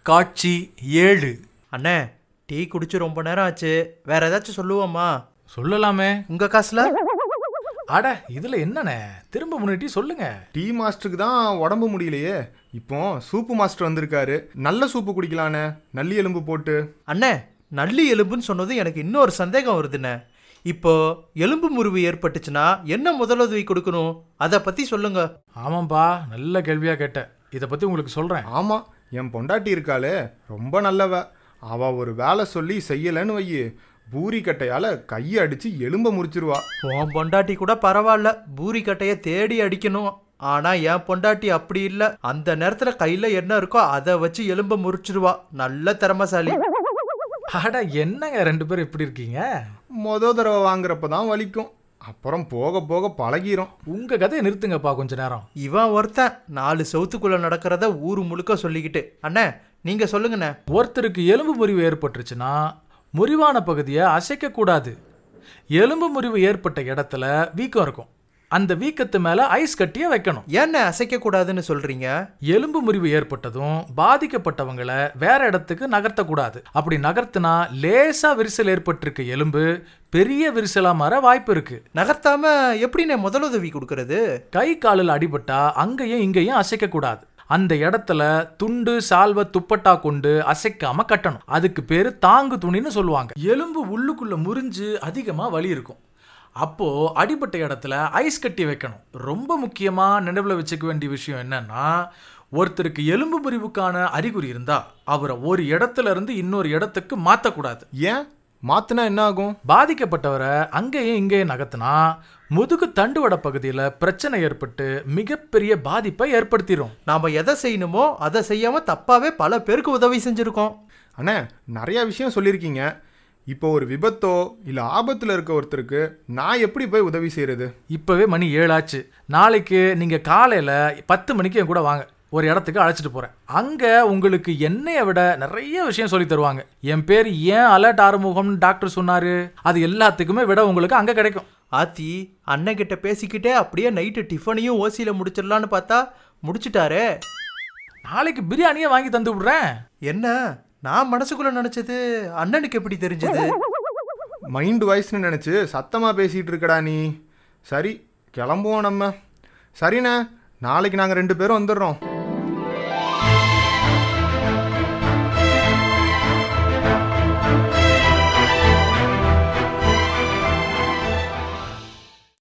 காட்சி ஏழு அண்ணே டீ குடிச்சு ரொம்ப நேரம் ஆச்சு வேற ஏதாச்சும் சொல்லுவோமா சொல்லலாமே உங்க காசுல அட இதுல என்னண்ணே திரும்ப முன்னாடி சொல்லுங்க டீ மாஸ்டருக்கு தான் உடம்பு முடியலையே இப்போ சூப்பு மாஸ்டர் வந்திருக்காரு நல்ல சூப்பு குடிக்கலானே நல்லி எலும்பு போட்டு அண்ணே நல்லி எலும்புன்னு சொன்னது எனக்கு இன்னொரு சந்தேகம் வருதுண்ணே இப்போ எலும்பு முறிவு ஏற்பட்டுச்சுன்னா என்ன முதலுதவி கொடுக்கணும் அதை பத்தி சொல்லுங்க ஆமாம்பா நல்ல கேள்வியா கேட்ட இத பத்தி உங்களுக்கு சொல்றேன் ஆமாம் என் பொண்டாட்டி இருக்காளே ரொம்ப நல்லவ அவ ஒரு வேலை சொல்லி செய்யலைன்னு வையி பூரி கட்டையால கையை அடிச்சு எலும்ப முறிச்சிருவா உன் பொண்டாட்டி கூட பரவாயில்ல பூரி கட்டைய தேடி அடிக்கணும் ஆனா என் பொண்டாட்டி அப்படி இல்ல அந்த நேரத்துல கையில என்ன இருக்கோ அதை வச்சு எலும்ப முறிச்சிருவா நல்ல திறமசாலி அட என்னங்க ரெண்டு பேரும் இப்படி இருக்கீங்க மொத தடவை வாங்குறப்ப தான் வலிக்கும் அப்புறம் போக போக பழகிரும் உங்க கதையை நிறுத்துங்கப்பா கொஞ்ச நேரம் இவன் ஒருத்தன் நாலு செவுத்துக்குள்ள நடக்கிறத ஊரு முழுக்க சொல்லிக்கிட்டு அண்ணே நீங்க சொல்லுங்கண்ணே ஒருத்தருக்கு எலும்பு முறிவு ஏற்பட்டுருச்சுன்னா முறிவான பகுதியை அசைக்க கூடாது எலும்பு முறிவு ஏற்பட்ட இடத்துல வீக்கம் இருக்கும் அந்த வீக்கத்து மேல ஐஸ் கட்டிய வைக்கணும் ஏண்ணே அசைக்க கூடாதுன்னு சொல்றீங்க எலும்பு முறிவு ஏற்பட்டதும் பாதிக்கப்பட்டவங்கள வேற இடத்துக்கு நகர்த்தக்கூடாது அப்படி நகர்த்தினா லேசா விரிசல் ஏற்பட்டிருக்க எலும்பு பெரிய விரிசலா மாற வாய்ப்பு இருக்கு நகர்த்தாம எப்படிண்ணே முதலுதவி கொடுக்கறது கை காலில் அடிபட்டா அங்கேயும் இங்கேயும் அசைக்க கூடாது அந்த இடத்துல துண்டு சால்வ துப்பட்டா கொண்டு அசைக்காம கட்டணும் அதுக்கு பேரு தாங்கு துணின்னு சொல்லுவாங்க எலும்பு உள்ளுக்குள்ள முறிஞ்சு அதிகமா வலி இருக்கும் அப்போ அடிபட்ட இடத்துல ஐஸ் கட்டி வைக்கணும் ரொம்ப முக்கியமா நினைவுல வச்சுக்க வேண்டிய விஷயம் என்னன்னா ஒருத்தருக்கு எலும்பு முறிவுக்கான அறிகுறி இருந்தா அவரை ஒரு இடத்துல இருந்து இன்னொரு இடத்துக்கு மாத்தக்கூடாது ஏன் மாத்துனா என்ன ஆகும் பாதிக்கப்பட்டவரை அங்கேயும் இங்கேயும் நகர்த்தினா முதுகு தண்டுவட பகுதியில் பிரச்சனை ஏற்பட்டு மிகப்பெரிய பாதிப்பை ஏற்படுத்திடும் நாம எதை செய்யணுமோ அதை செய்யாம தப்பாவே பல பேருக்கு உதவி செஞ்சிருக்கோம் அண்ணே நிறைய விஷயம் சொல்லியிருக்கீங்க இப்போ ஒரு விபத்தோ இல்லை ஆபத்தில் இருக்க ஒருத்தருக்கு நான் எப்படி போய் உதவி செய்கிறது இப்போவே மணி ஏழாச்சு நாளைக்கு நீங்கள் காலையில் பத்து மணிக்கு என் கூட வாங்க ஒரு இடத்துக்கு அழைச்சிட்டு போகிறேன் அங்கே உங்களுக்கு என்னைய விட நிறைய விஷயம் சொல்லி தருவாங்க என் பேர் ஏன் அலர்ட் ஆறுமுகம்னு டாக்டர் சொன்னார் அது எல்லாத்துக்குமே விட உங்களுக்கு அங்கே கிடைக்கும் ஆத்தி அண்ணன் கிட்ட பேசிக்கிட்டே அப்படியே நைட்டு டிஃபனையும் ஓசியில முடிச்சிடலான்னு பார்த்தா முடிச்சிட்டாரே நாளைக்கு பிரியாணியே வாங்கி தந்து விடுறேன் என்ன நான் மனசுக்குள்ள நினைச்சது அண்ணனுக்கு எப்படி தெரிஞ்சது மைண்ட் வாய்ஸ்னு நினச்சி சத்தமாக பேசிகிட்டு இருக்கடா நீ சரி கிளம்புவோம் நம்ம சரிண்ணே நாளைக்கு நாங்கள் ரெண்டு பேரும் வந்துடுறோம்